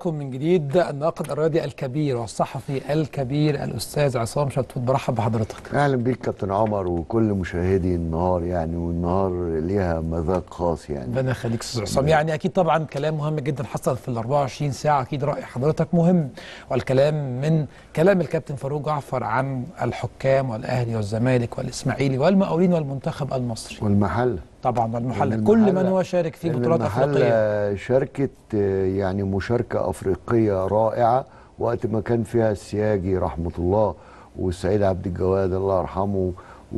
بحضراتكم من جديد الناقد الرياضي الكبير والصحفي الكبير الاستاذ عصام شلتوت برحب بحضرتك اهلا بيك كابتن عمر وكل مشاهدي النهار يعني والنهار ليها مذاق خاص يعني ربنا يخليك استاذ عصام يعني اكيد طبعا كلام مهم جدا حصل في ال 24 ساعه اكيد راي حضرتك مهم والكلام من كلام الكابتن فاروق جعفر عن الحكام والاهلي والزمالك والاسماعيلي والمقاولين والمنتخب المصري والمحله طبعا والمحله كل من هو شارك في بطولات افريقيه المحله شاركت يعني مشاركه افريقيه رائعه وقت ما كان فيها السياجي رحمه الله والسعيد عبد الجواد الله يرحمه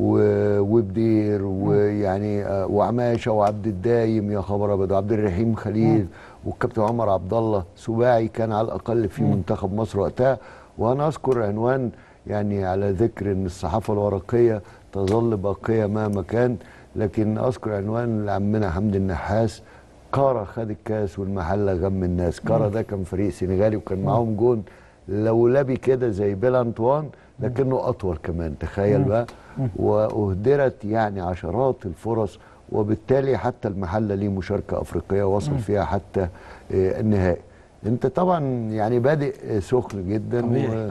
وبدير ويعني وعماشه وعبد الدايم يا خبر ابيض وعبد الرحيم خليل والكابتن عمر عبد الله سباعي كان على الاقل في منتخب مصر وقتها وانا اذكر عنوان يعني على ذكر ان الصحافه الورقيه تظل باقيه مهما كان لكن اذكر عنوان لعمنا حمدي النحاس كارا خد الكاس والمحله غم الناس كارا ده كان فريق سنغالي وكان معاهم جون لولبي كده زي بيلا انطوان لكنه اطول كمان تخيل بقى واهدرت يعني عشرات الفرص وبالتالي حتى المحله ليه مشاركه افريقيه وصل فيها حتى النهائي انت طبعا يعني بادئ سخن جدا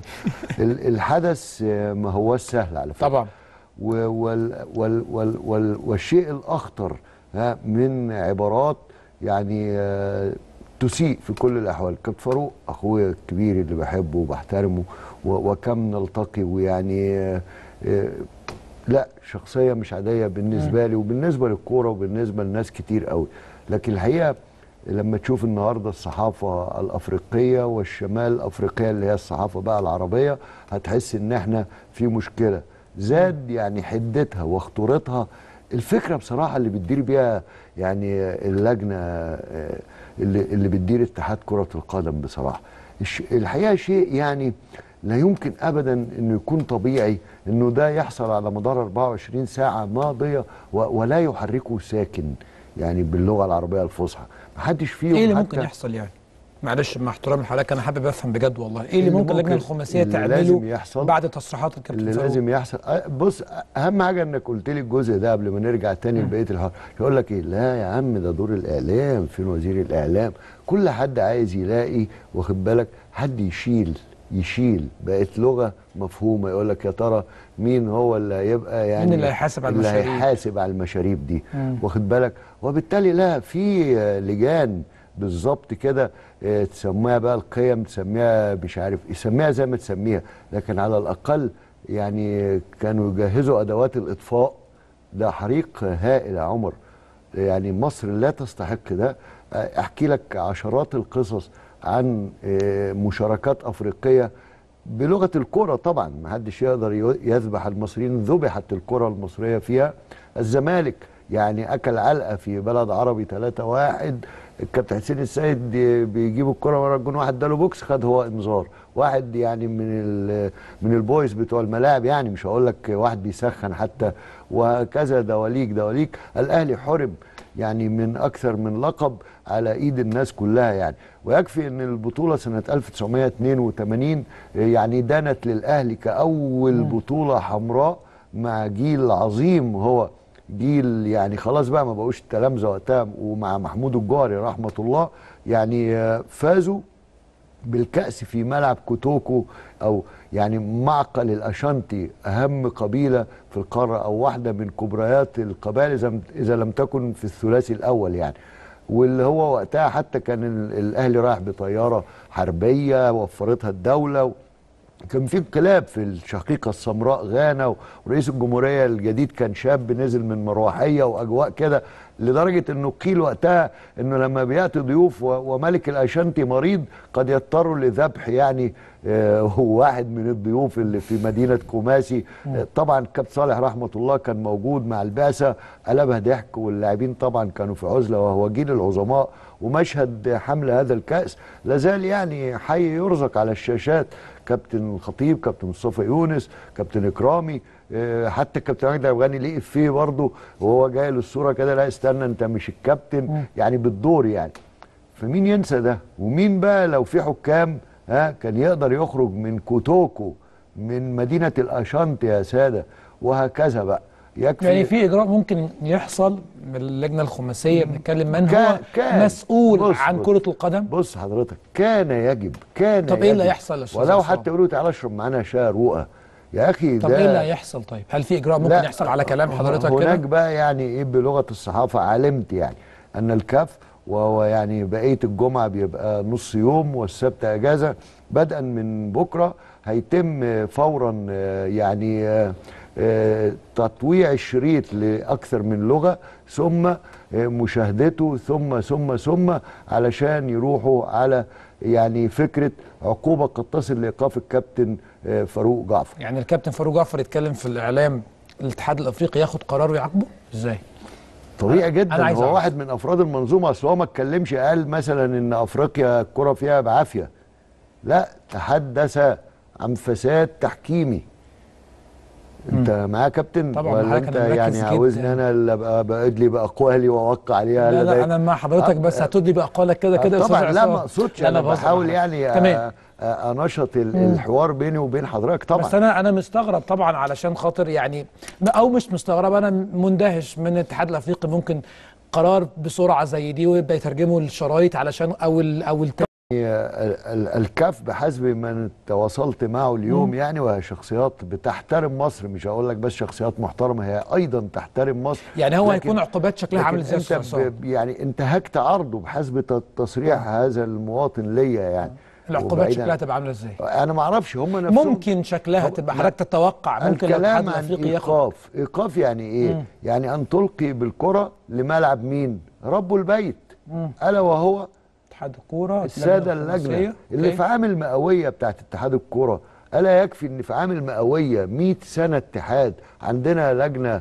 والحدث ما هوش سهل على فكره طبعا وال وال وال وال والشيء الاخطر من عبارات يعني تسيء في كل الاحوال كابتن فاروق اخويا الكبير اللي بحبه وبحترمه وكم نلتقي ويعني لا شخصيه مش عاديه بالنسبه لي وبالنسبه للكوره وبالنسبه لناس كتير قوي لكن الحقيقه لما تشوف النهارده الصحافه الافريقيه والشمال الافريقيه اللي هي الصحافه بقى العربيه هتحس ان احنا في مشكله زاد يعني حدتها وخطورتها الفكره بصراحه اللي بتدير بيها يعني اللجنه اللي, اللي بتدير اتحاد كره القدم بصراحه الحقيقه شيء يعني لا يمكن ابدا انه يكون طبيعي انه ده يحصل على مدار 24 ساعه ماضيه ولا يحركه ساكن يعني باللغه العربيه الفصحى محدش فيهم ايه اللي ممكن يحصل يعني معلش مع احترام لحضرتك انا حابب افهم بجد والله ايه اللي ممكن اللجنه الخماسيه تعمله يحصل بعد تصريحات الكابتن اللي لازم يحصل بص اهم حاجه انك قلت لي الجزء ده قبل ما نرجع تاني لبقيه الحوار يقول لك ايه لا يا عم ده دور الاعلام فين وزير الاعلام كل حد عايز يلاقي واخد بالك حد يشيل يشيل بقت لغه مفهومه يقول لك يا ترى مين هو اللي هيبقى يعني مين اللي هيحاسب على اللي المشاريب هيحاسب على المشاريب دي واخد بالك وبالتالي لا في لجان بالظبط كده تسميها بقى القيم تسميها مش عارف يسميها زي ما تسميها لكن على الاقل يعني كانوا يجهزوا ادوات الاطفاء ده حريق هائل يا عمر يعني مصر لا تستحق ده احكي لك عشرات القصص عن مشاركات افريقيه بلغه الكره طبعا ما حدش يقدر يذبح المصريين ذبحت الكره المصريه فيها الزمالك يعني اكل علقه في بلد عربي 3 1 الكابتن حسين السيد بيجيب الكره ورا الجون واحد اداله بوكس خد هو انذار واحد يعني من من البويز بتوع الملاعب يعني مش هقول لك واحد بيسخن حتى وهكذا دواليك دواليك الاهلي حرم يعني من اكثر من لقب على ايد الناس كلها يعني ويكفي ان البطوله سنه 1982 يعني دانت للاهلي كاول بطوله حمراء مع جيل عظيم هو جيل يعني خلاص بقى ما بقوش التلامذه وقتها ومع محمود الجوهري رحمه الله يعني فازوا بالكأس في ملعب كوتوكو او يعني معقل الاشانتي اهم قبيله في القاره او واحده من كبريات القبائل اذا لم تكن في الثلاثي الاول يعني واللي هو وقتها حتى كان الاهلي رايح بطياره حربيه وفرتها الدوله كان في انقلاب في الشقيقه السمراء غانا ورئيس الجمهوريه الجديد كان شاب نزل من مروحيه واجواء كده لدرجه انه قيل وقتها انه لما بياتي ضيوف وملك الاشانتي مريض قد يضطروا لذبح يعني آه واحد من الضيوف اللي في مدينه كوماسي آه طبعا كابتن صالح رحمه الله كان موجود مع البعثه قلبها ضحك واللاعبين طبعا كانوا في عزله وهو جيل العظماء ومشهد حمل هذا الكاس لازال يعني حي يرزق على الشاشات كابتن الخطيب كابتن مصطفى يونس كابتن اكرامي حتى الكابتن مجدي الافغاني ليه افيه برضه وهو جاي له الصوره كده لا استنى انت مش الكابتن يعني بالدور يعني فمين ينسى ده ومين بقى لو في حكام ها كان يقدر يخرج من كوتوكو من مدينه الاشانتي يا ساده وهكذا بقى يكفي يعني في اجراء ممكن يحصل من اللجنه الخماسيه بنتكلم من كان- هو كان. مسؤول بص- عن بص. كره القدم بص حضرتك كان يجب كان طب إيه اللي يجب. هيحصل يا أستاذ ولو عصام؟ حتى يقولوا تعالى اشرب معانا شاي رؤى يا اخي طب ده ايه اللي هيحصل طيب هل في اجراء ممكن لا، يحصل على كلام حضرتك هناك كده بقى يعني ايه بلغه الصحافه علمت يعني ان الكاف وهو يعني بقيه الجمعه بيبقى نص يوم والسبت اجازه بدءا من بكره هيتم فورا آه، يعني آه، آه، تطويع الشريط لاكثر من لغه ثم آه، مشاهدته ثم ثم ثم علشان يروحوا على يعني فكره عقوبه قد تصل لايقاف الكابتن آه، فاروق جعفر يعني الكابتن فاروق جعفر يتكلم في الاعلام الاتحاد الافريقي ياخد قرار ويعاقبه ازاي طبيعي أنا جدا عايز هو أعرف. واحد من افراد المنظومه اصل هو ما اتكلمش قال مثلا ان افريقيا الكره فيها بعافيه لا تحدث عن فساد تحكيمي انت معايا يا كابتن طبعاً، ولا حضرتك انت أنا مركز يعني عاوزني جداً. انا اللي ابقى بقعد لي باقوالي واوقع عليها لا لا لديك؟ انا مع حضرتك آه، بس آه، هتدي باقوالك كده كده يا طبعا أستاذ لا عصام. ما اقصدش لا، انا بهزر بحاول معاك. يعني تمام آه، آه، انشط ال- الحوار بيني وبين حضرتك طبعا بس انا انا مستغرب طبعا علشان خاطر يعني او مش مستغرب انا مندهش من الاتحاد الافريقي ممكن قرار بسرعه زي دي ويبدا يترجموا الشرايط علشان او ال او ال ال- ال- الكاف بحسب ما تواصلت معه اليوم يعني وهي شخصيات بتحترم مصر مش هقول لك بس شخصيات محترمه هي ايضا تحترم مصر يعني هو لكن- هيكون عقوبات شكلها لكن عامل ازاي يا انت أستاذ عصام؟ ب- يعني انتهكت عرضه بحسب ت- تصريح هذا المواطن ليا يعني العقوبات وبعيداً- شكلها تبقى عامله ازاي؟ انا ما اعرفش هم نفسهم ممكن شكلها طب- تبقى لا. حضرتك تتوقع ممكن الاتحاد الكلام عن الافريقي ياخد ايقاف ايقاف يعني ايه مم. يعني ان تلقي بالكره لملعب مين رب البيت الا وهو اتحاد الكوره الساده اللجنة اللجنه الخماسية. اللي أوكي. في عام المئويه بتاعت اتحاد الكوره الا يكفي ان في عام المئويه 100 سنه اتحاد عندنا لجنه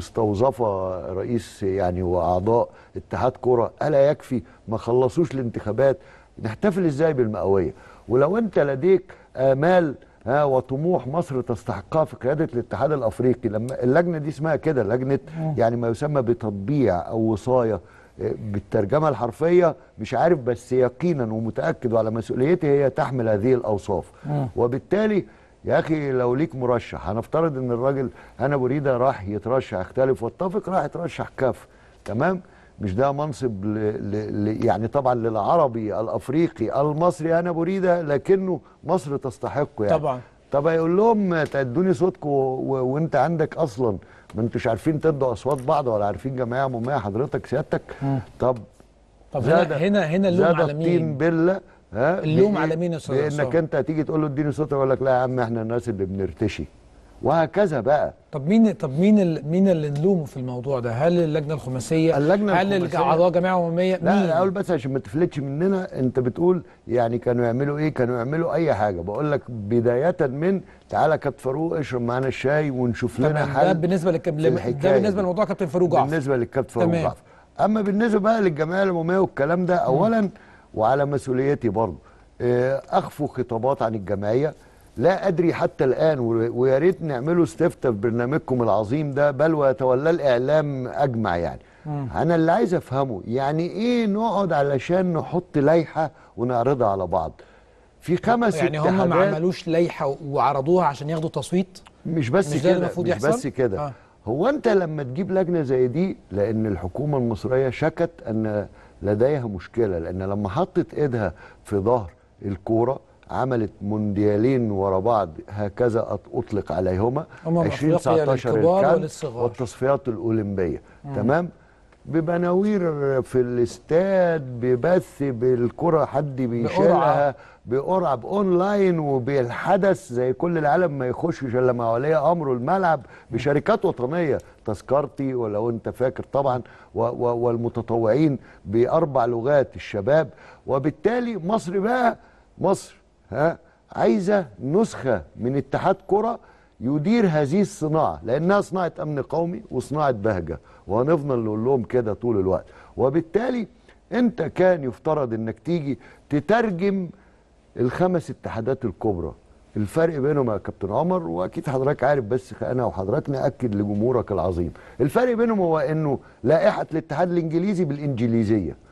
مستوظفه رئيس يعني واعضاء اتحاد كوره الا يكفي ما خلصوش الانتخابات نحتفل ازاي بالمئويه ولو انت لديك امال ها وطموح مصر تستحقها في قياده الاتحاد الافريقي لما اللجنه دي اسمها كده لجنه يعني ما يسمى بتطبيع او وصايه بالترجمه الحرفيه مش عارف بس يقينا ومتاكد وعلى مسؤوليتي هي تحمل هذه الاوصاف وبالتالي يا اخي لو ليك مرشح هنفترض ان الراجل انا بريده راح يترشح اختلف واتفق راح يترشح كاف تمام مش ده منصب ل... ل... ل... يعني طبعا للعربي الافريقي المصري انا بريده لكنه مصر تستحقه يعني طبعا طب هيقول لهم تدوني صوتكم و... وانت عندك اصلا ما انتوش عارفين تدوا اصوات بعض ولا عارفين جمعيه عموميه حضرتك سيادتك طب طب هنا زاد- هنا هنا اللوم زاد على الطين مين؟ بله ها اللوم بإيه؟ على مين يا أستاذ بانك عصام؟ انت هتيجي تقول له اديني صوتك يقول لك لا يا عم احنا الناس اللي بنرتشي وهكذا بقى طب مين طب مين ال... مين اللي نلومه في الموضوع ده؟ هل اللجنه الخماسيه؟ اللجنة هل الخماسية- اعضاء جمعيه عموميه؟ لا مين؟ انا اقول بس عشان ما تفلتش مننا انت بتقول يعني كانوا يعملوا ايه كانوا يعملوا اي حاجه بقول لك بدايه من تعالى كابتن فاروق اشرب معانا الشاي ونشوف لنا تمام ده حل بالنسبه للكاب... في ده الحكاية بالنسبه دي. لموضوع كابتن فاروق جعفر بالنسبه للكابتن فاروق تمام. جعفر اما بالنسبه بقى للجمعيه العموميه والكلام ده اولا وعلى مسؤوليتي برضه آه، اخفوا خطابات عن الجمعيه لا ادري حتى الان و- ويا ريت نعمله استفتاء في برنامجكم العظيم ده بل ويتولى الاعلام اجمع يعني انا اللي عايز افهمه يعني ايه نقعد علشان نحط لائحه ونعرضها على بعض في خمس يعني هم ما اتحادات عملوش لائحه وعرضوها عشان ياخدوا تصويت؟ مش بس مش ده كده المفروض مش يحصل؟ بس كده آه. آه. هو انت لما تجيب لجنه زي دي لان الحكومه المصريه شكت ان لديها مشكله لان لما حطت ايدها في ظهر الكوره عملت مونديالين ورا بعض هكذا أط- اطلق عليهما أمم أفريقيا للكبار الكان وللصغار. والتصفيات الاولمبيه تمام ببناوير في الاستاد ببث بالكره حد بيشيلها بقرعه باونلاين وبالحدث زي كل العالم ما يخشش الا مع ولي امره الملعب بشركات وطنيه تذكرتي ولو انت فاكر طبعا و و والمتطوعين باربع لغات الشباب وبالتالي مصر بقى مصر ها عايزه نسخه من اتحاد كره يدير هذه الصناعه لانها صناعه امن قومي وصناعه بهجه وهنفضل نقول لهم كده طول الوقت وبالتالي انت كان يفترض انك تيجي تترجم الخمس اتحادات الكبرى الفرق بينهم يا كابتن عمر واكيد حضرتك عارف بس انا وحضرتك ناكد لجمهورك العظيم الفرق بينهم هو انه لائحه الاتحاد الانجليزي بالانجليزيه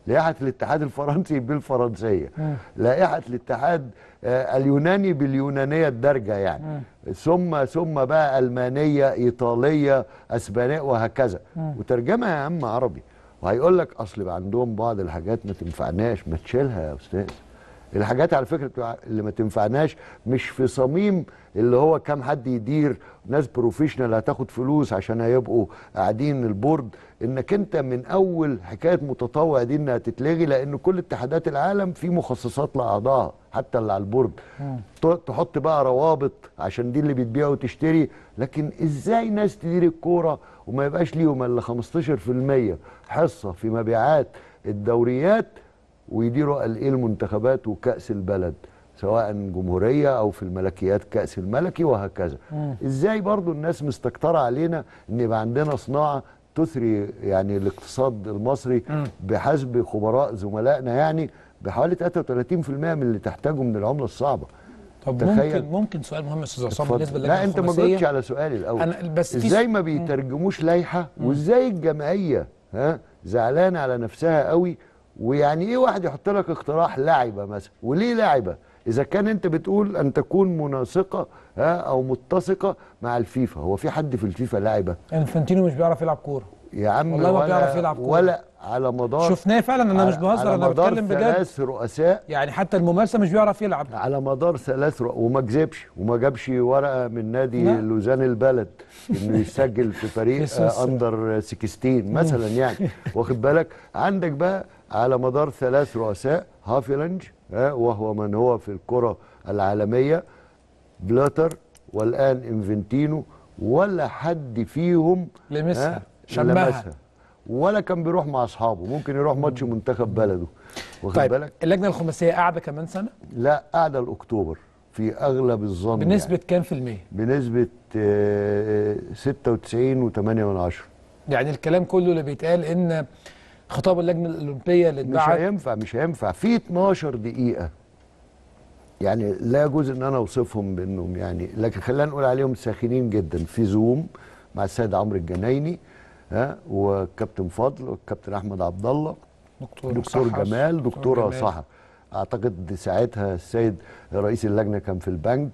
لائحه الاتحاد الفرنسي بالفرنسيه لائحه الاتحاد آه، اليوناني باليونانيه الدارجه يعني ثم ثم بقى المانيه ايطاليه اسبانيه وهكذا وترجمها يا عم عربي وهيقول لك اصل بقى عندهم بعض الحاجات ما تنفعناش ما تشيلها يا استاذ الحاجات على فكره بتوع- اللي ما تنفعناش مش في صميم اللي هو كام حد يدير ناس بروفيشنال هتاخد فلوس عشان هيبقوا قاعدين البورد انك انت من اول حكايه متطوع دي انها تتلغي لان كل اتحادات العالم في مخصصات لاعضائها حتى اللي على البورد ت- تحط بقى روابط عشان دي اللي بتبيع وتشتري لكن ازاي ناس تدير الكوره وما يبقاش ليهم الا 15% حصه في مبيعات الدوريات ويديروا قال ايه المنتخبات وكأس البلد سواء جمهورية أو في الملكيات كأس الملكي وهكذا إزاي برضو الناس مستكترة علينا إن يبقى عندنا صناعة تثري يعني الاقتصاد المصري بحسب خبراء زملائنا يعني بحوالي 33% من اللي تحتاجه من العملة الصعبة طب تخيل. ممكن ممكن سؤال مهم يا استاذ عصام اتفضل. بالنسبه لا انت ما الخماسية. جاوبتش على سؤالي الاول أنا بس في ازاي س- ما بيترجموش لائحه وازاي الجمعيه ها زعلانه على نفسها قوي ويعني ايه واحد يحط لك اقتراح لاعبه مثلا وليه لاعبه اذا كان انت بتقول ان تكون مناسقه ها او متسقه مع الفيفا هو في حد في الفيفا لاعبه انفانتينو مش بيعرف يلعب كوره يا عم والله ما ولا بيعرف يلعب كورة. ولا على مدار شفناه فعلا انا مش على- بهزر على انا مدار بتكلم بجد ثلاث رؤساء يعني حتى الممارسه مش بيعرف يلعب على مدار ثلاث رؤ... وما كذبش وما جابش ورقه من نادي لا. لوزان البلد انه يسجل في فريق في سويسرا. آه، اندر 16 مثلا يعني واخد بالك عندك بقى على مدار ثلاث رؤساء هافيلانج آه، وهو من هو في الكره العالميه بلاتر والان انفنتينو ولا حد فيهم لمسها، آه، شمها. لمسها. ولا كان بيروح مع اصحابه ممكن يروح ماتش منتخب بلده واخد طيب بالك اللجنه الخماسيه قاعده كمان سنه لا قاعده لاكتوبر في اغلب الظن بنسبه يعني. كام في الميه بنسبه آه، 96 و8 من عشرة يعني الكلام كله اللي بيتقال ان خطاب اللجنه الاولمبيه اللي مش اتبعت هينفع مش هينفع في 12 دقيقه يعني لا يجوز ان انا اوصفهم بانهم يعني لكن خلينا نقول عليهم ساخنين جدا في زوم مع السيد عمرو الجنايني ها والكابتن فضل والكابتن احمد عبد الله دكتور دكتور صحر، جمال دكتوره جمال. صحر اعتقد ساعتها السيد رئيس اللجنه كان في البنك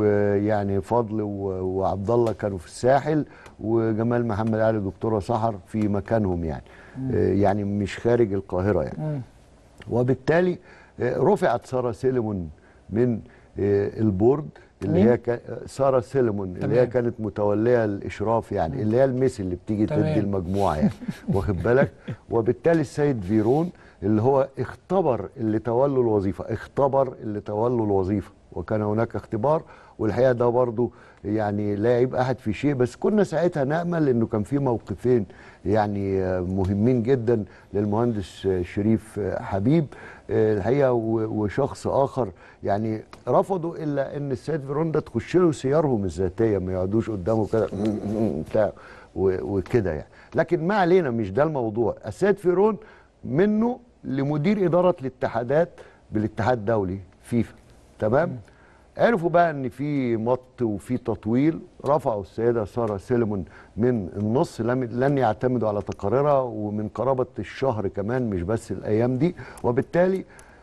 ويعني فضل و- وعبد الله كانوا في الساحل وجمال محمد علي دكتوره سحر في مكانهم يعني آه، يعني مش خارج القاهره يعني مم. وبالتالي آه، رفعت ساره سيليمون من آه، البورد اللي مين؟ هي كا- آه، ساره سيليمون اللي تمام. هي كانت متوليه الاشراف يعني اللي هي الميسي اللي بتيجي تمام. تدي المجموعه يعني واخد بالك وبالتالي السيد فيرون اللي هو اختبر اللي تولوا الوظيفه اختبر اللي تولوا الوظيفه وكان هناك اختبار والحقيقه ده برضو يعني لا يعيب احد في شيء بس كنا ساعتها نامل انه كان في موقفين يعني آه، مهمين جدا للمهندس آه، شريف آه، حبيب آه، الحقيقه و- وشخص اخر يعني رفضوا الا ان السيد فيرون ده تخش له سيارهم الذاتيه ما يقعدوش قدامه كده بتاع و- وكده يعني لكن ما علينا مش ده الموضوع السيد فيرون منه لمدير اداره الاتحادات بالاتحاد الدولي فيفا تمام عرفوا بقى ان في مط وفي تطويل رفعوا السيده ساره سيليمون من النص لم لن يعتمدوا على تقاريرها ومن قرابه الشهر كمان مش بس الايام دي وبالتالي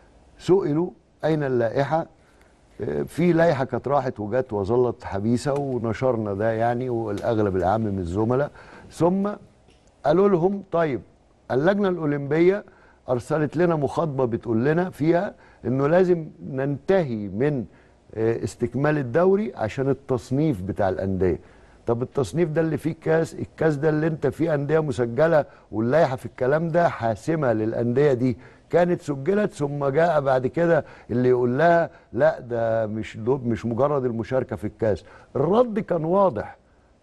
سئلوا اين اللائحه آه، في لائحه كانت راحت وجت وظلت حبيسه ونشرنا ده يعني والاغلب العام من الزملاء ثم قالوا لهم طيب اللجنه الاولمبيه ارسلت لنا مخاطبه بتقول لنا فيها انه لازم ننتهي من آه، استكمال الدوري عشان التصنيف بتاع الانديه طب التصنيف ده اللي فيه كاس الكاس ده اللي انت فيه انديه مسجله واللائحه في الكلام ده حاسمه للانديه دي كانت سجلت ثم جاء بعد كده اللي يقول لها لا ده مش دو مش مجرد المشاركه في الكاس الرد كان واضح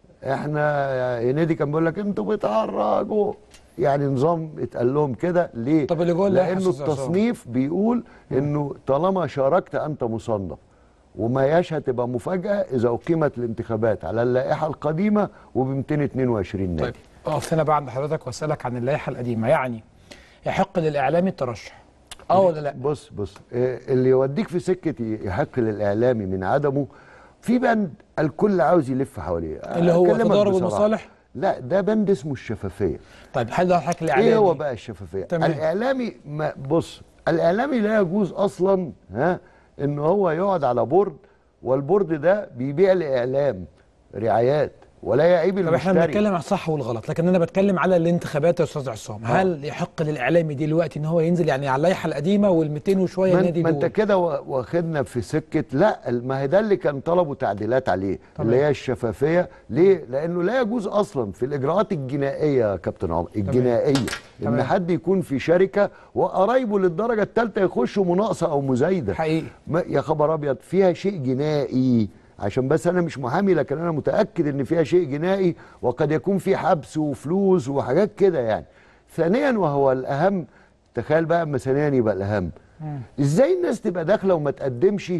احنا هنيدي كان بيقول لك انتوا بتهرجوا يعني نظام اتقال لهم كده ليه؟ طب اللي جوه اللائحة لانه أستاذ عصام. التصنيف بيقول انه طالما شاركت انت مصنف وما ياش هتبقى مفاجاه اذا اقيمت الانتخابات على اللائحه القديمه وب 222 نادي طيب اقف هنا بقى عند حضرتك واسالك عن اللائحه القديمه يعني يحق للاعلامي الترشح اه ولا لا بص بص آه، اللي يوديك في سكه يحق للاعلامي من عدمه في بند الكل عاوز يلف حواليه اللي هو أكلمك تضارب بصراحة. المصالح لا ده بند اسمه الشفافيه طيب هل ده حضرتك الاعلامي ايه هو بقى الشفافيه تمام. الاعلامي ما بص الاعلامي لا يجوز اصلا ها ان هو يقعد على بورد والبورد ده بيبيع لاعلام رعايات ولا يعيب طب احنا المشتري بنتكلم على الصح والغلط لكن انا بتكلم على الانتخابات يا استاذ عصام هل يحق للاعلامي دلوقتي ان هو ينزل يعني على اللائحه القديمه وال 200 وشويه ما, نادي ما انت دول كده وا- واخدنا في سكه لا ما هي ده اللي كان طلبوا تعديلات عليه تمام. اللي هي الشفافيه ليه لانه لا يجوز اصلا في الاجراءات الجنائيه يا كابتن عمر الجنائيه ان تمام. حد يكون في شركه وقرايبه للدرجه الثالثه يخشوا مناقصه او مزايده حقيقي ما يا خبر ابيض فيها شيء جنائي عشان بس انا مش محامي لكن انا متاكد ان فيها شيء جنائي وقد يكون في حبس وفلوس وحاجات كده يعني ثانيا وهو الاهم تخيل بقى اما ثانيا يبقى الاهم ازاي الناس تبقى داخله وما تقدمش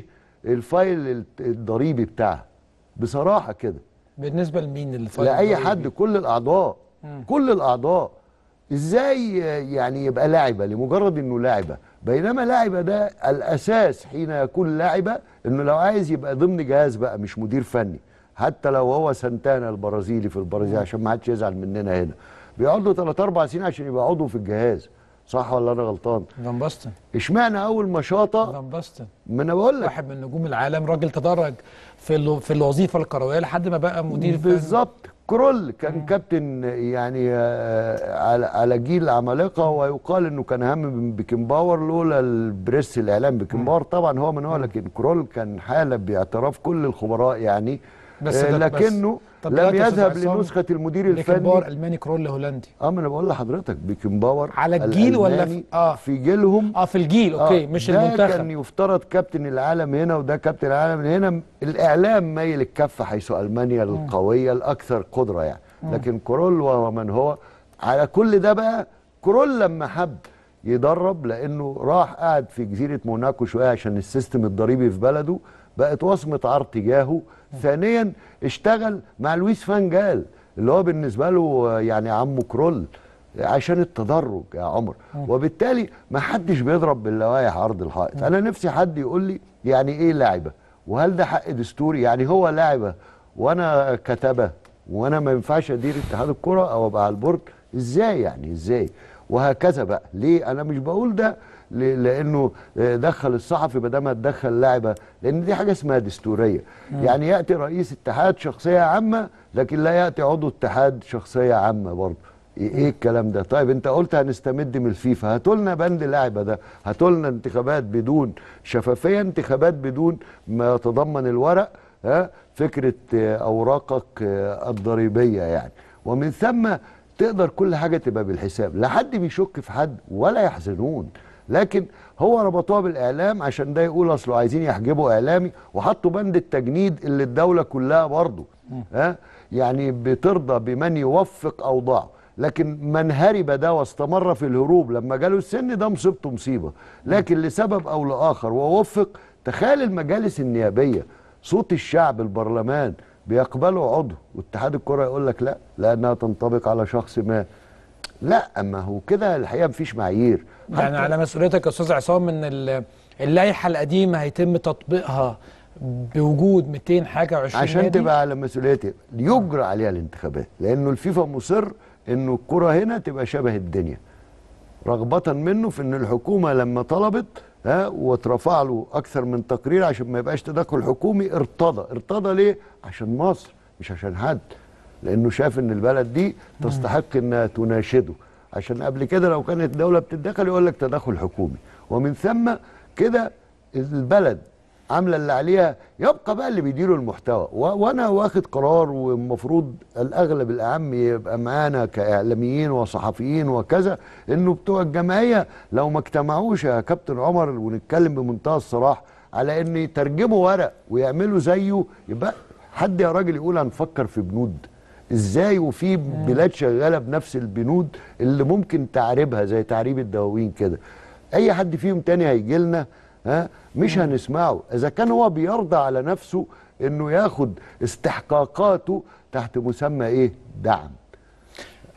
الفايل الضريبي بتاعها بصراحه كده بالنسبه لمين الفايل لاي الضريبي؟ حد كل الاعضاء كل الاعضاء ازاي يعني يبقى لاعبه لمجرد انه لاعبه بينما لاعبه ده الاساس حين يكون لاعبه انه لو عايز يبقى ضمن جهاز بقى مش مدير فني حتى لو هو سانتانا البرازيلي في البرازيل عشان ما حدش يزعل مننا هنا بيقعد له 3 4 سنين عشان يبقى عضو في الجهاز صح ولا انا غلطان فان باستن اشمعنى اول ما شاطه فان باستن ما انا بقول لك واحد من نجوم العالم راجل تدرج في الو- في الوظيفه الكرويه لحد ما بقى مدير فني. بالظبط كرول كان كابتن يعني آه، على على جيل عمالقه ويقال انه كان اهم من بيكنباور لولا البريس الاعلام بيكنباور طبعا هو من هو لكن كرول كان حاله باعتراف كل الخبراء يعني بس آه، ده- بس- لكنه طب لم دلوقتي يا أستاذ يذهب عصام، لنسخه المدير بيكنباور الفني الماني كرول هولندي اه ما انا بقول لحضرتك بيكنباور على الجيل ولا في- الألماني آه. في جيلهم اه في الجيل اوكي آه، مش ده المنتخب كان يفترض كابتن العالم هنا وده كابتن العالم هنا الاعلام ميل الكفه حيث المانيا القويه الاكثر قدره يعني لكن كرول ومن هو على كل ده بقى كرول لما حب يدرب لانه راح قاعد في جزيره موناكو شويه عشان السيستم الضريبي في بلده بقت وصمه عار تجاهه ثانيا اشتغل مع لويس فان جال اللي هو بالنسبه له يعني عمه كرول عشان التدرج يا عمر وبالتالي ما حدش بيضرب باللوائح عرض الحائط انا نفسي حد يقول لي يعني ايه لاعبه وهل ده حق دستوري يعني هو لاعبه وانا كتبه وانا ما ينفعش ادير اتحاد الكره او ابقى على البورد ازاي يعني ازاي وهكذا بقى ليه انا مش بقول ده ل- لانه آه، دخل الصحفي بدل ما تدخل لاعبه لان دي حاجه اسمها دستوريه يعني ياتي رئيس اتحاد شخصيه عامه لكن لا ياتي عضو اتحاد شخصيه عامه برضه ايه إيه الكلام ده طيب انت قلت هنستمد من الفيفا هاتوا لنا بند لعبه ده هاتوا لنا انتخابات بدون شفافيه انتخابات بدون ما يتضمن الورق ها فكره آه، اوراقك آه، الضريبيه يعني ومن ثم تقدر كل حاجه تبقى بالحساب لا حد بيشك في حد ولا يحزنون لكن هو ربطوها بالاعلام عشان ده يقول اصله عايزين يحجبوا اعلامي وحطوا بند التجنيد اللي الدوله كلها برضه ها يعني بترضى بمن يوفق اوضاعه لكن من هرب ده واستمر في الهروب لما جاله السن ده مصيبته مصيبه لكن لسبب او لاخر ووفق تخيل المجالس النيابيه صوت الشعب البرلمان بيقبله عضو واتحاد الكره يقول لك لا لانها تنطبق على شخص ما لا ما هو كده الحقيقه مفيش معايير يعني على مسؤوليتك يا استاذ عصام ان ال- اللائحه القديمه هيتم تطبيقها بوجود 200 حاجه 20 عشان نادي تبقى على مسؤوليتي يجرى عليها الانتخابات لانه الفيفا مصر انه الكره هنا تبقى شبه الدنيا رغبة منه في ان الحكومة لما طلبت ها واترفع له اكثر من تقرير عشان ما يبقاش تدخل حكومي ارتضى ارتضى ليه عشان مصر مش عشان حد لانه شاف ان البلد دي تستحق انها تناشده عشان قبل كده لو كانت الدولة بتتدخل يقول لك تدخل حكومي ومن ثم كده البلد عامله اللي عليها يبقى بقى اللي بيديروا المحتوى و... وانا واخد قرار والمفروض الاغلب الاعم يبقى معانا كاعلاميين وصحفيين وكذا انه بتوع الجمعيه لو ما اجتمعوش يا كابتن عمر ونتكلم بمنتهى الصراحه على ان يترجموا ورق ويعملوا زيه يبقى حد يا راجل يقول هنفكر في بنود ازاي وفي بلاد شغاله بنفس البنود اللي ممكن تعريبها زي تعريب الدواوين كده اي حد فيهم تاني هيجي لنا ها مش هنسمعه اذا كان هو بيرضى على نفسه انه ياخد استحقاقاته تحت مسمى ايه دعم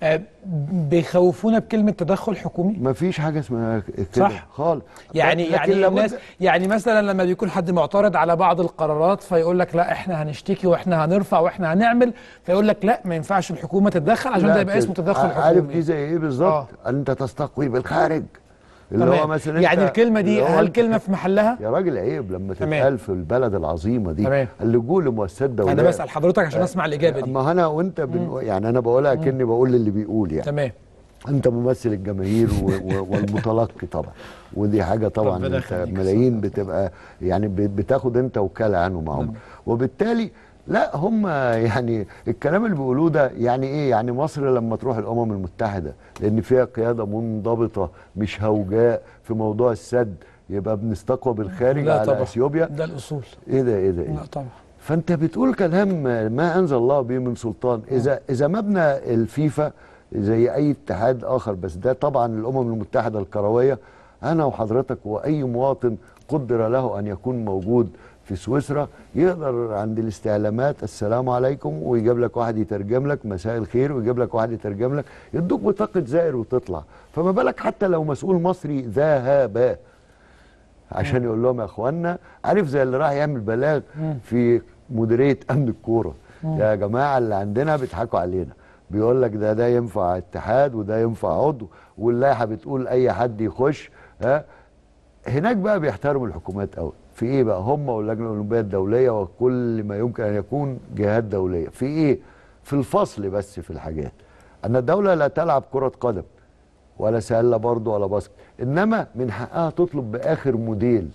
آه، بيخوفونا بكلمه تدخل حكومي ما فيش حاجه اسمها كده صح. خالص يعني لكن يعني لابد- الناس يعني مثلا لما بيكون حد معترض على بعض القرارات فيقول لك لا احنا هنشتكي واحنا هنرفع واحنا هنعمل فيقول لك لا ما ينفعش الحكومه تتدخل عشان لا ده يبقى كده. اسمه تدخل عارف حكومي دي زي ايه بالظبط انت تستقوي بالخارج اللي تمام. هو مثلا يعني انت- الكلمه دي اللي هو هل انت- كلمه في محلها يا راجل عيب لما تمام. تتقال في البلد العظيمه دي تمام. اللجوء لمؤسسات دوليه انا بسال حضرتك عشان اسمع الاجابه دي اما انا وانت بن... يعني انا بقولها كاني بقول للي بيقول يعني تمام انت ممثل الجماهير و... و... والمتلقي طبعا ودي حاجه طبعا ربنا انت يخليك. ملايين بتبقى يعني ب- بتاخد انت وكاله عنه معهم وبالتالي لا هم يعني الكلام اللي بيقولوه ده يعني ايه يعني مصر لما تروح الامم المتحده لان فيها قياده منضبطه مش هوجاء في موضوع السد يبقى بنستقوى بالخارج لا على طبعا اثيوبيا ده الاصول ايه ده ايه ده, إيه ده؟ لا طبعا فانت بتقول كلام ما انزل الله به من سلطان اذا اذا مبنى الفيفا زي اي اتحاد اخر بس ده طبعا الامم المتحده الكرويه انا وحضرتك واي مواطن قدر له ان يكون موجود في سويسرا يقدر عند الاستعلامات السلام عليكم ويجيب لك واحد يترجم لك مساء الخير ويجيب لك واحد يترجم لك يدوك بطاقه زائر وتطلع فما بالك حتى لو مسؤول مصري ذهب عشان يقول لهم يا اخوانا عارف زي اللي راح يعمل بلاغ في مديريه امن الكوره يا جماعه اللي عندنا بيضحكوا علينا بيقول لك ده ده ينفع اتحاد وده ينفع عضو واللائحه بتقول اي حد يخش ها هناك بقى بيحترموا الحكومات قوي في ايه بقى هم واللجنه الاولمبيه الدوليه وكل ما يمكن ان يكون جهات دوليه في ايه في الفصل بس في الحاجات ان الدوله لا تلعب كره قدم ولا سله برضه ولا باسكت انما من حقها تطلب باخر موديل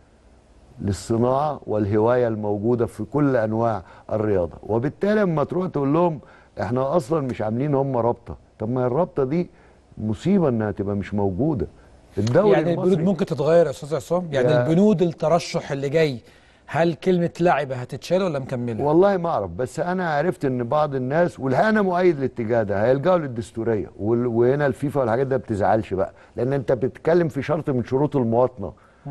للصناعه والهوايه الموجوده في كل انواع الرياضه وبالتالي لما تروح تقول لهم احنا اصلا مش عاملين هم رابطه طب ما الرابطه دي مصيبه انها تبقى مش موجوده الدوري يعني البنود المصري ممكن تتغير يا استاذ عصام يعني يا- البنود الترشح اللي جاي هل كلمه لعبه هتتشال ولا مكمله والله ما اعرف بس انا عرفت ان بعض الناس والحقيقه انا مؤيد للاتجاه ده هيلجأوا للدستوريه وال- وهنا الفيفا والحاجات ده بتزعلش بقى لان انت بتتكلم في شرط من شروط المواطنه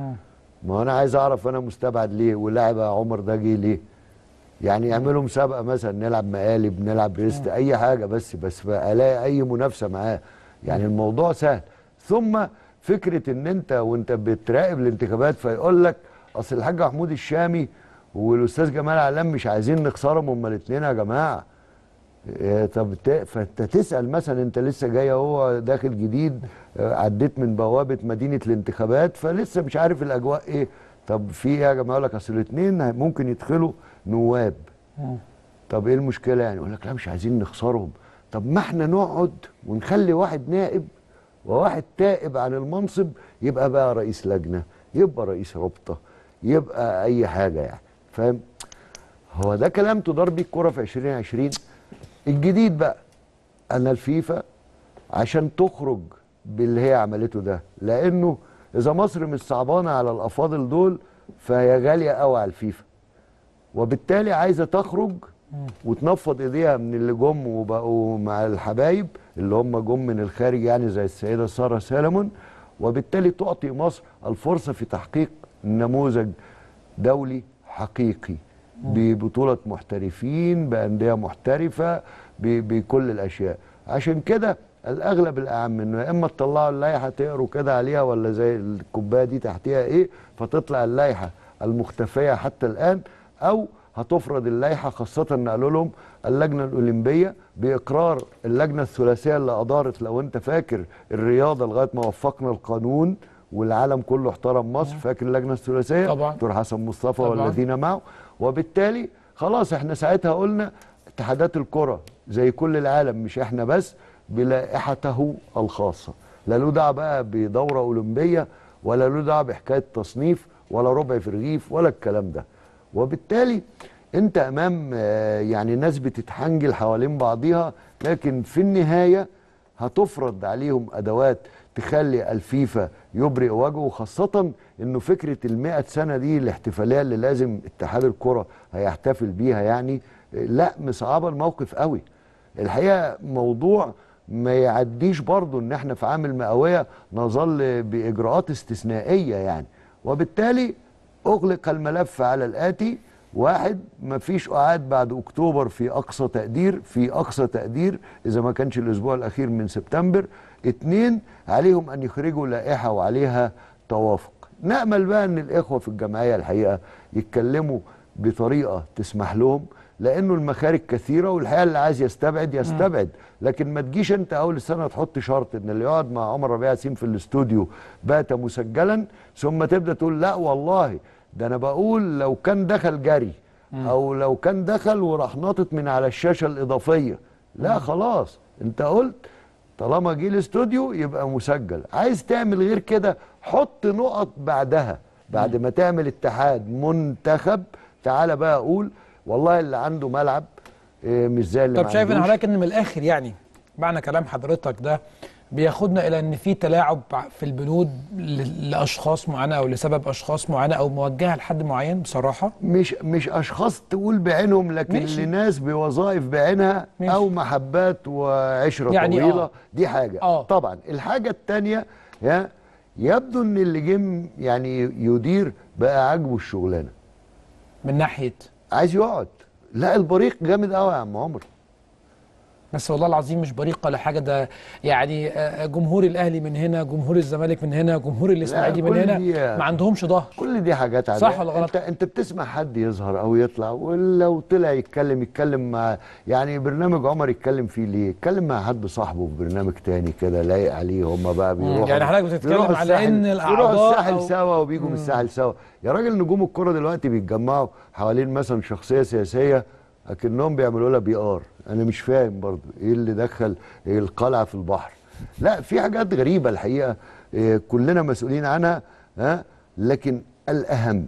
ما انا عايز اعرف انا مستبعد ليه واللاعب يا عمر ده جه ليه يعني يعملوا مسابقه مثلا نلعب مقالب نلعب بريست اي حاجه بس بس بقى الاقي اي منافسه معاه يعني الموضوع سهل ثم فكره ان انت وانت بتراقب الانتخابات فيقول لك اصل الحاج محمود الشامي والاستاذ جمال علام مش عايزين نخسرهم هما الاثنين يا جماعه إيه طب ت- فانت تسال مثلا انت لسه جاي اهو داخل جديد آه، عديت من بوابه مدينه الانتخابات فلسه مش عارف الاجواء ايه طب في ايه يا جماعه يقول لك اصل الاثنين ممكن يدخلوا نواب طب ايه المشكله يعني يقول لك لا مش عايزين نخسرهم طب ما احنا نقعد ونخلي واحد نائب وواحد تائب عن المنصب يبقى بقى رئيس لجنه يبقى رئيس رابطه يبقى اي حاجه يعني فاهم هو ده كلام تدار بيه الكوره في 2020 الجديد بقى ان الفيفا عشان تخرج باللي هي عملته ده لانه اذا مصر مش صعبانه على الافاضل دول فهي غاليه قوي على الفيفا وبالتالي عايزه تخرج وتنفض ايديها من اللي جم وبقوا مع الحبايب اللي هم جم من الخارج يعني زي السيده ساره سالمون وبالتالي تعطي مصر الفرصه في تحقيق نموذج دولي حقيقي ببطوله محترفين بانديه محترفه ب- بكل الاشياء عشان كده الاغلب الاعم انه يا اما تطلعوا اللائحه تقروا كده عليها ولا زي الكوبايه دي تحتيها ايه فتطلع اللائحه المختفيه حتى الان او هتفرض اللائحه خاصه ان قالوا لهم اللجنه الاولمبيه باقرار اللجنه الثلاثيه اللي ادارت لو انت فاكر الرياضه لغايه ما وفقنا القانون والعالم كله احترم مصر فاكر اللجنه الثلاثيه طبعا. دكتور حسن مصطفى طبعا. والذين معه وبالتالي خلاص احنا ساعتها قلنا اتحادات الكره زي كل العالم مش احنا بس بلائحته الخاصه لا له دعوه بقى بدوره اولمبيه ولا له دعوه بحكايه تصنيف ولا ربع في رغيف ولا الكلام ده وبالتالي انت امام آه، يعني ناس بتتحنجل حوالين بعضيها لكن في النهايه هتفرض عليهم ادوات تخلي الفيفا يبرئ وجهه خاصة انه فكرة المئة سنة دي الاحتفالية اللي لازم اتحاد الكرة هيحتفل بيها يعني لا مصعبة الموقف قوي الحقيقة موضوع ما يعديش برضو ان احنا في عام المئوية نظل باجراءات استثنائية يعني وبالتالي اغلق الملف على الاتي واحد مفيش قعاد بعد اكتوبر في اقصى تقدير في اقصى تقدير اذا ما كانش الاسبوع الاخير من سبتمبر اتنين عليهم ان يخرجوا لائحه وعليها توافق نامل بقى ان الاخوه في الجمعيه الحقيقه يتكلموا بطريقه تسمح لهم لانه المخارج كثيره والحقيقه اللي عايز يستبعد يستبعد لكن ما تجيش انت اول السنه تحط شرط ان اللي يقعد مع عمر ربيع ياسين في الاستوديو بات مسجلا ثم تبدا تقول لا والله ده انا بقول لو كان دخل جري او لو كان دخل وراح ناطط من على الشاشه الاضافيه لا خلاص انت قلت طالما جه الاستوديو يبقى مسجل عايز تعمل غير كده حط نقط بعدها بعد ما تعمل اتحاد منتخب تعالى بقى اقول والله اللي عنده ملعب إيه، مش زي اللي طب ما شايف ان عندوش. حضرتك ان من الاخر يعني معنى كلام حضرتك ده بياخدنا الى ان في تلاعب في البنود ل- لاشخاص معينه او لسبب اشخاص معينه او موجهه لحد معين بصراحه مش مش اشخاص تقول بعينهم لكن ماشي. لناس بوظائف بعينها ماشي. او محبات وعشره يعني طويله آه. دي حاجه آه. طبعا الحاجه الثانيه يا يبدو ان اللي جم يعني يدير بقى عاجبه الشغلانه من ناحيه عايز يقعد لا البريق جامد قوي يا عم عمر بس والله العظيم مش بريق ولا حاجه ده يعني آه، جمهور الاهلي من هنا جمهور الزمالك من هنا جمهور الاسماعيلي من كل هنا دي- ما عندهمش ظهر كل دي حاجات عادية صح ولا غلط؟ انت انت بتسمع حد يظهر او يطلع ولو طلع يتكلم يتكلم مع يعني برنامج عمر يتكلم فيه ليه؟ يتكلم مع حد صاحبه في برنامج تاني كده لايق عليه هم بقى بيروحوا يعني حضرتك بتتكلم بيروحوا على الساحل- إن بيروحوا الأعضاء الساحل أو- سوا وبيجوا من الساحل سوا يا راجل نجوم الكرة دلوقتي بيتجمعوا حوالين مثلا شخصية سياسية اكنهم بيعملوا لها بي ار انا مش فاهم برضو ايه اللي دخل القلعه في البحر لا في حاجات غريبه الحقيقه إيه، كلنا مسؤولين عنها ها لكن الاهم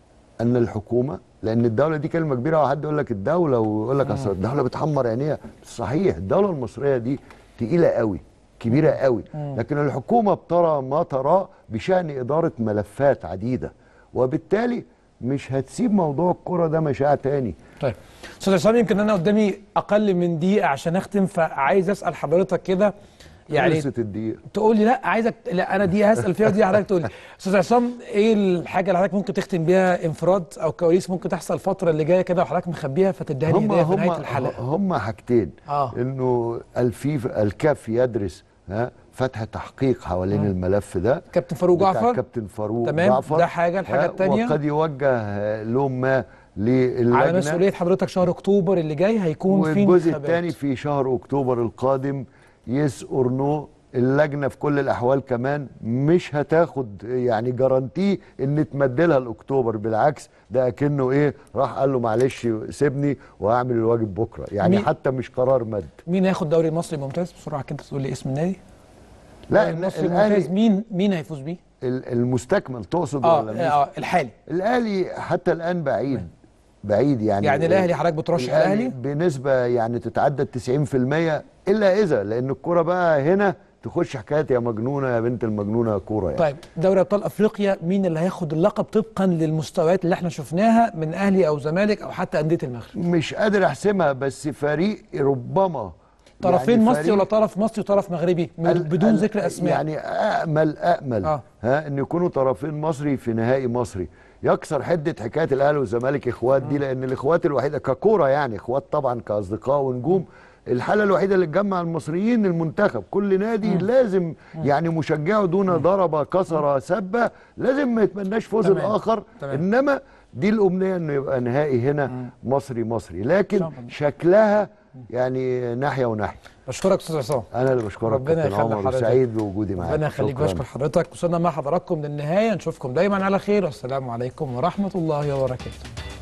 ان الحكومه لان الدوله دي كلمه كبيره وحد يقول لك الدوله ويقول لك اصل الدوله بتحمر عينيها صحيح الدوله المصريه دي تقيله قوي كبيره قوي لكن الحكومه بترى ما تراه بشان اداره ملفات عديده وبالتالي مش هتسيب موضوع الكره ده مشاع تاني طيب استاذ عصام يمكن انا قدامي اقل من دقيقه عشان اختم فعايز اسال حضرتك كده يعني خلصت الدقيقه تقول لي لا عايزك لا انا دي هسال فيها ودي حضرتك تقول لي استاذ عصام ايه الحاجه اللي حضرتك ممكن تختم بيها انفراد او كواليس ممكن تحصل الفتره اللي جايه كده وحضرتك مخبيها فتديها لي هم هديه في هم نهايه الحلقه هم حاجتين آه. انه الفيف الكاف يدرس ها فتح تحقيق حوالين الملف ده كابتن فاروق بتاع جعفر كابتن فاروق تمام، جعفر ده حاجة. الحاجة ها، التانية؟ وقد يوجه آه، لوم ما للجنه على مسؤوليه حضرتك شهر اكتوبر اللي جاي هيكون في والجزء انتخابات. الثاني في شهر اكتوبر القادم يس اور نو اللجنه في كل الاحوال كمان مش هتاخد يعني جارانتي ان تمدلها لاكتوبر بالعكس ده اكنه ايه راح قال له معلش سيبني وهعمل الواجب بكره يعني مين- حتى مش قرار مد مين هياخد دوري مصري ممتاز بسرعه كده تقول لي اسم النادي لا الدوري المصري الاهلي ممتاز مين مين هيفوز بيه ال- المستكمل تقصد اه ولا مش؟ اه الحالي الاهلي حتى الان بعيد بعيد يعني يعني الاهلي حضرتك بترشح الاهلي بنسبه يعني تتعدى 90% الا اذا لان الكوره بقى هنا تخش حكايه يا مجنونه يا بنت المجنونه كوره يعني طيب دوري ابطال افريقيا مين اللي هياخد اللقب طبقا للمستويات اللي احنا شفناها من اهلي او زمالك او حتى انديه المغرب مش قادر احسمها بس فريق ربما طرفين يعني مصري فريق ولا طرف مصري وطرف مغربي من ال- بدون ال- ذكر اسماء يعني امل امل آه. ها ان يكونوا طرفين مصري في نهائي مصري يكسر حده حكايه الاهلي والزمالك اخوات دي لان الاخوات الوحيده ككوره يعني اخوات طبعا كاصدقاء ونجوم الحاله الوحيده اللي تجمع المصريين المنتخب كل نادي لازم يعني مشجعه دون ضربه كسره سبه لازم ما يتمناش فوز تمام. الاخر تمام. انما دي الامنيه انه يبقى نهائي هنا مصري مصري إن لكن شاء الله. شكلها يعني ناحيه وناحيه بشكرك استاذ عصام انا اللي بشكرك ربنا كابتن يخلي عمر حضرتك. وسعيد بوجودي معاك ربنا يخليك شكراً. بشكر حضرتك وصلنا مع حضراتكم للنهايه نشوفكم دايما على خير والسلام عليكم ورحمه الله وبركاته